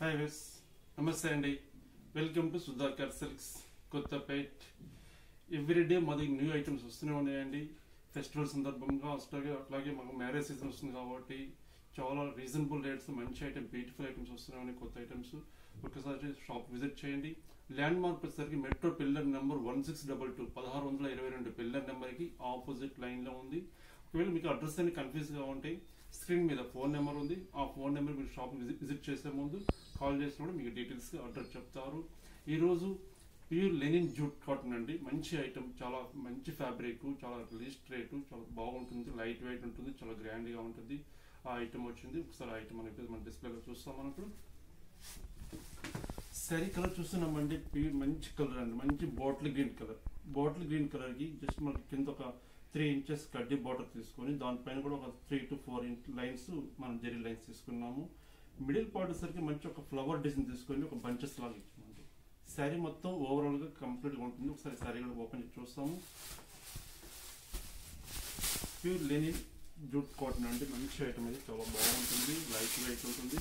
hi వెస్ నమస్తే అండి welcome to Sudhakar Silks Kothapet everyday మాది న్యూ ఐటమ్స్ వస్తూనే ఉన్నాయండి ఫెస్టివల్ సందర్భంగా అట్లాగే అట్లాగే మాకు మ్యారేజ్ సీజన్ వస్తుంది కాబట్టి చాలా రీజనబుల్ రేట్స్ మంచి ఐటమ్ బ్యూటిఫుల్ ఐటమ్స్ వస్తూనే ఉన్నాయి కొత్త ఐటమ్స్ ఒకసారి షాప్ విజిట్ చేయండి ల్యాండ్ మార్క్ వచ్చేసరికి metro pillar number one six double two పదహారు వందల ఇరవై రెండు పిల్లర్ నెంబర్కి ఆపోజిట్ లైన్లో ఉంది ఒకవేళ మీకు అడ్రస్ అని కన్ఫ్యూజ్గా ఉంటే స్క్రీన్ మీద ఫోన్ నెంబర్ ఉంది ఆ ఫోన్ నెంబర్ మీరు షాప్ విజిట్ విజిట్ చేసే ముందు కాల్ చేసినప్పుడు మీకు డీటెయిల్స్ అడ్రస్ చెప్తారు ఈరోజు ప్యూర్ లెనిన్ జూట్ కాటన్ అండి మంచి ఐటమ్ చాలా మంచి ఫ్యాబ్రిక్ చాలా లీస్ట్ రేటు చాలా బాగుంటుంది లైట్ వెయిట్ ఉంటుంది చాలా గ్రాండ్గా ఉంటుంది ఆ ఐటమ్ వచ్చింది ఒకసారి ఆ ఐటమ్ అనేది మన డిస్ప్లేలో చూస్తాం మనం ఇప్పుడు సరీ కలర్ చూస్తున్నామండి ప్యూర్ మంచి కలర్ అండి మంచి bottle green colour bottle green కలర్కి జస్ట్ మనకి కింద ఒక త్రీ ఇంచెస్ కడ్డీ బార్డర్ తీసుకొని దానిపైన కూడా ఒక three to four inch lines మనం జెరీ లైన్స్ తీసుకున్నాము మిడిల్ పార్ట్ సరికి మంచి ఒక ఫ్లవర్ డిజైన్ తీసుకొని ఒక బంచెస్ లాగా ఇచ్చామండి శారీ మొత్తం ఓవరాల్ గా కంప్లీట్ గా ఉంటుంది ఒకసారి శారీ కూడా ఓపెన్ చేసి చూస్తాము ప్యూర్ లెనిన్ జూట్ కాటన్ అండి మంచి ఐటమ్ ఇది చాలా బాగుంటుంది లైట్ వెయిట్ ఉంటుంది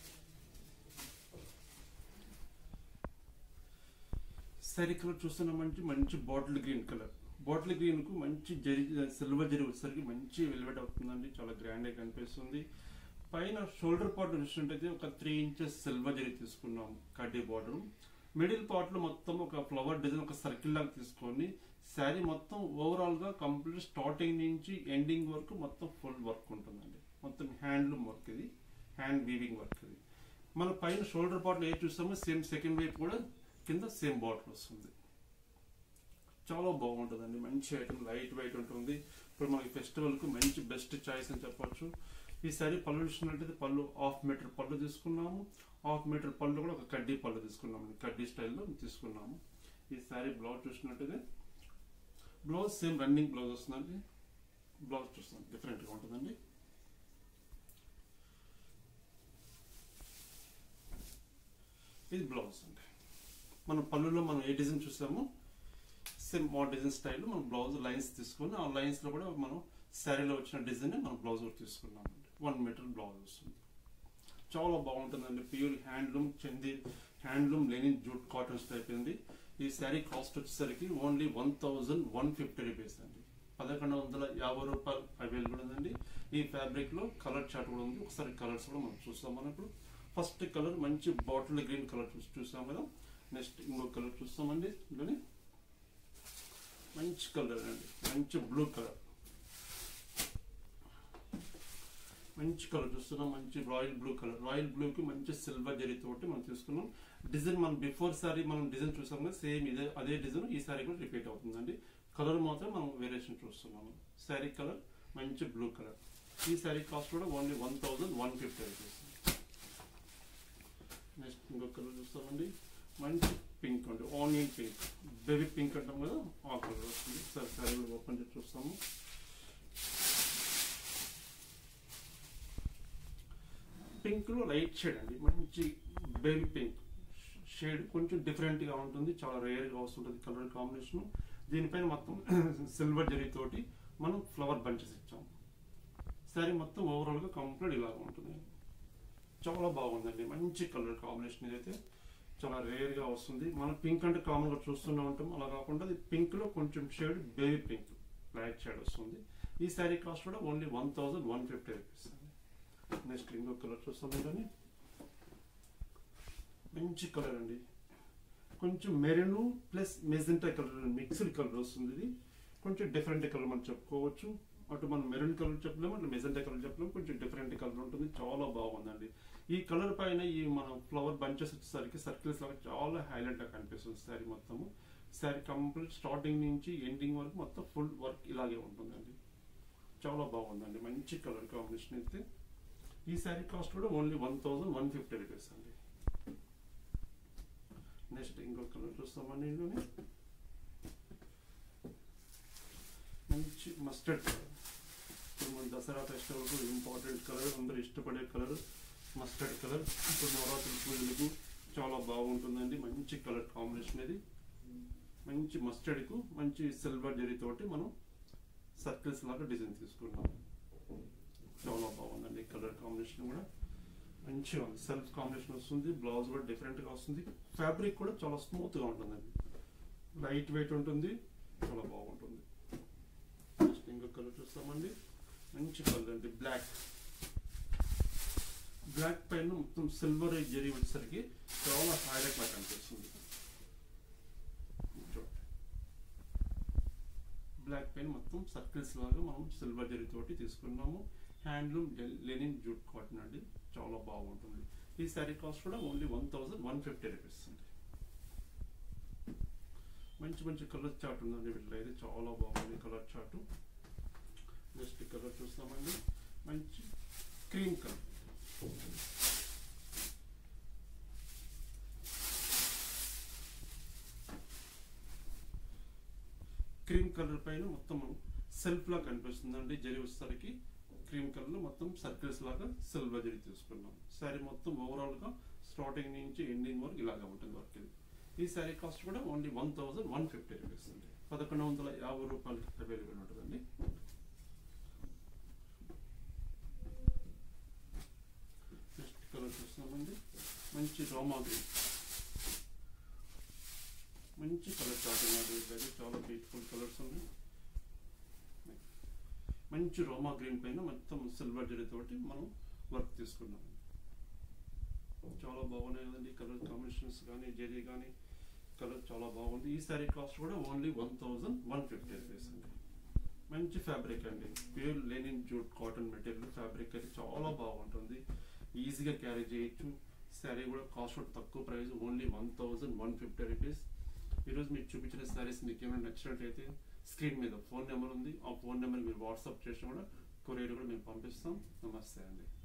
శారీ కలర్ చూస్తున్నామంటే మంచి bottle green colour bottle green కు మంచి జరి సిల్వర్ జరి వచ్చేసరికి మంచి వెల్వెట్ అవుతుందండి చాలా గ్రాండ్ గా కనిపిస్తుంది పైన షోల్డర్ పార్ట్ చూసినట్టయితే ఒక త్రీ ఇంచెస్ సిల్వర్ జరి తీసుకున్నాం కడ్డీ బార్డర్ మిడిల్ పార్ట్ లో మొత్తం ఒక ఫ్లవర్ డిజైన్ ఒక సర్కిల్ లాగా తీసుకొని శారీ మొత్తం ఓవరాల్ గా కంప్లీట్ స్టార్టింగ్ నుంచి ఎండింగ్ వరకు మొత్తం ఫుల్ వర్క్ ఉంటుందండి మొత్తం హ్యాండ్లూమ్ వర్క్ ఇది హ్యాండ్ వీవింగ్ వర్క్ ఇది మన పైన షోల్డర్ పార్ట్ ఏ చూస్తామో సేమ్ సెకండ్ వైపు కూడా కింద సేమ్ బార్డర్ వస్తుంది చాలా బాగుంటుందండి మంచి ఐటమ్ లైట్ వెయిట్ ఉంటుంది ఇప్పుడు మనకి ఫెస్టివల్ కు మంచి బెస్ట్ చాయిస్ అని చెప్పొచ్చు ఈ సారీ పళ్ళు చూసినట్టయితే పళ్ళు హాఫ్ మీటర్ పళ్ళు తీసుకున్నాము హాఫ్ మీటర్ పళ్ళు కూడా ఒక కడ్డీ పళ్ళు తీసుకున్నాము కడ్డీ స్టైల్లో తీసుకున్నాము ఈ సారీ బ్లౌజ్ చూసినట్టయితే బ్లౌజ్ సేమ్ రన్నింగ్ బ్లౌజ్ వస్తుందండి బ్లౌజ్ చూస్తున్నాం డిఫరెంట్గా ఉంటుందండి ఇది బ్లౌజ్ అండి మన పళ్ళులో మనం ఏ డిజైన్ చూసామో సేమ్ ఆ డిజైన్ స్టైల్ మనం బ్లౌజ్ లైన్స్ తీసుకొని ఆ లైన్స్ లో కూడా మనం శారీలో వచ్చిన డిజైన్ మనం బ్లౌజ్ కూడా తీసుకున్నామండి వన్ మీటర్ బ్లౌజ్ వస్తుంది చాలా బాగుంటుందండి ప్యూర్ హ్యాండ్లూమ్ చెంది handloom linen jute cottons type ఉంది ఈ శారీ కాస్ట్ వచ్చేసరికి only one thousand one fifty rupees అండి పదకొండు వందల యాభై రూపాయలు అవైలబుల్ ఉందండి ఈ ఫ్యాబ్రిక్ లో కలర్ చార్ట్ కూడా ఉంది ఒకసారి కలర్స్ కూడా మనం చూస్తాం మనం ఇప్పుడు ఫస్ట్ కలర్ మంచి బాటిల్ గ్రీన్ కలర్ చూసి చూసాం కదా నెక్స్ట్ ఇంకో కలర్ చూస్తామండి ఇందులోని మంచి కలర్ అండి మంచి బ్లూ కలర్ మంచి కలర్ చూస్తున్నాం మంచి రాయల్ బ్లూ కలర్ రాయల్ బ్లూకి మంచి సిల్వర్ జరీ తోటి మనం తీసుకున్నాం డిజైన్ మనం బిఫోర్ సారీ మనం డిజైన్ చూసాం కదా సేమ్ ఇదే అదే డిజైన్ ఈ సారీ కూడా రిపీట్ అవుతుందండి కలర్ మాత్రం మనం వేరియేషన్ చూస్తున్నాము శారీ కలర్ మంచి బ్లూ కలర్ ఈ శారీ కాస్ట్ కూడా only one thousand one fifty rupees next ఇంకొక కలర్ చూస్తామండి మంచి పింక్ అండి ఆనియన్ పింక్ బేబీ పింక్ అంటాం కదా ఆ కలర్ వస్తుంది సరే సరే ఓపెన్ చేసి చూస్తాము పింక్ లో లైట్ షేడ్ అండి మంచి బేబీ పింక్ షేడ్ కొంచెం డిఫరెంట్ గా ఉంటుంది చాలా రేర్ గా వస్తుంటుంది కలర్ కాంబినేషన్ దీనిపైన మొత్తం సిల్వర్ జరీ తోటి మనం ఫ్లవర్ బంచెస్ ఇచ్చాం సారీ మొత్తం ఓవరాల్ గా కంప్లీట్ ఇలాగ ఉంటుంది చాలా బాగుందండి మంచి కలర్ కాంబినేషన్ ఇదైతే చాలా రేర్ గా వస్తుంది మనం పింక్ అంటే కామన్ గా చూస్తూనే ఉంటాం అలా కాకుండా పింక్ లో కొంచెం shade baby pink light shade వస్తుంది ఈ శారీ కాస్ట్ కూడా only one thousand one fifty rupees next ఇంకో కలర్ చూస్తాం కానీ మంచి కలర్ అండి కొంచెం maroon plus magenta colour mixed colour వస్తుంది ఇది కొంచెం డిఫరెంట్ కలర్ మనం చెప్పుకోవచ్చు అటు మనం మెరూన్ కలర్ చెప్పలేము అటు మెజెంటా కలర్ చెప్పలేము కొంచెం డిఫరెంట్ కలర్ ఉంటుంది చాలా బాగుందండి ఈ కలర్ పైన ఈ మన ఫ్లవర్ బంచెస్ వచ్చేసరికి సర్కిల్స్ లాగా చాలా హైలైట్ గా కనిపిస్తుంది శారీ మొత్తము శారీ కంప్లీట్ స్టార్టింగ్ నుంచి ఎండింగ్ వరకు మొత్తం ఫుల్ వర్క్ ఇలాగే ఉంటుందండి చాలా బాగుందండి మంచి కలర్ కాంబినేషన్ అయితే ఈ శారీ కాస్ట్ కూడా only one thousand one fifty rupees అండి నెక్స్ట్ ఇంకో కలర్ చూస్తామండి ఇందులోనే మంచి మస్టర్డ్ కలర్ ఇప్పుడు మన దసరా ఫెస్టివల్ ఇంపార్టెంట్ కలర్ అందరూ ఇష్టపడే కలర్ మస్టర్డ్ కలర్ ఇప్పుడు నవరాత్రి పూజలకు చాలా బాగుంటుందండి మంచి కలర్ కాంబినేషన్ ఇది మంచి మస్టర్డ్ కు మంచి సిల్వర్ జరీ తోటి మనం సర్కిల్స్ లాగా డిజైన్ తీసుకున్నాం చాలా బాగుందండి కలర్ కాంబినేషన్ కూడా మంచిగా ఉంది సెల్ఫ్ కాంబినేషన్ వస్తుంది బ్లౌజ్ కూడా డిఫరెంట్ గా వస్తుంది ఫ్యాబ్రిక్ కూడా చాలా స్మూత్ గా ఉంటుందండి లైట్ వెయిట్ ఉంటుంది చాలా బాగుంటుంది నెక్స్ట్ ఇంకొక కలర్ చూస్తామండి మంచి కలర్ అండి బ్లాక్ బ్లాక్ పైన మొత్తం సిల్వర్ జరీ వచ్చేసరికి చాలా హైలైట్ లా కనిపిస్తుంది చూడండి బ్లాక్ పైన మొత్తం సర్కిల్స్ లాగా మనం సిల్వర్ జరీ తోటి తీసుకున్నాము హ్యాండ్లూమ్ లెనిన్ జూట్ కాటన్ అండి చాలా బాగుంటుంది ఈ శారీ కాస్ట్ కూడా only one thousand one fifty rupees అండి మంచి మంచి కలర్ చార్ట్ ఉందండి వీటిలో అయితే చాలా బాగుంది కలర్ చార్ట్ నెక్స్ట్ కలర్ చూస్తామండి మంచి క్రీమ్ కలర్ క్రీమ్ కలర్ పైన మొత్తం సెల్ఫ్ లా కనిపిస్తుందండి జరి వచ్చేసరికి క్రీమ్ కలర్ లో మొత్తం సర్కిల్స్ లాగా సిల్వర్ జరి తీసుకున్నాం శారీ మొత్తం ఓవరాల్ గా స్టార్టింగ్ నుంచి ఎండింగ్ వరకు ఇలాగా ఉంటుంది వర్క్ ఇది ఈ శారీ కాస్ట్ కూడా only one thousand one fifty rupees అండి పదకొండు వందల యాభై రూపాయలకి అవైలబుల్ ఉంటుందండి నెక్స్ట్ కలర్ చూస్తున్నామండి మంచి రోమా గ్రీన్ మంచి కలర్ చార్ట్ ఉన్నది ఇది చాలా బ్యూటిఫుల్ కలర్స్ ఉన్నాయి మంచి రోమా గ్రీన్ పైన మొత్తం సిల్వర్ జరీ తోటి మనం వర్క్ తీసుకున్నాం చాలా బాగున్నాయి కదండి కలర్ కాంబినేషన్స్ కానీ జరీ కానీ కలర్ చాలా బాగుంది ఈ శారీ కాస్ట్ కూడా only one thousand one fifty rupees అండి మంచి ఫ్యాబ్రిక్ అండి pure linen jute cotton material fabric అయితే చాలా బాగుంటుంది ఈజీగా క్యారీ చేయొచ్చు శారీ కూడా కాస్ట్ కూడా తక్కువ price only one thousand one fifty rupees ఈరోజు మీకు చూపించిన శారీస్ మీకు ఏమైనా నచ్చినట్లయితే స్క్రీన్ మీద ఫోన్ నెంబర్ ఉంది ఆ ఫోన్ నెంబర్ మీరు వాట్సాప్ చేసినా కూడా కొరియర్ కూడా మేము పంపిస్తాం నమస్తే అండి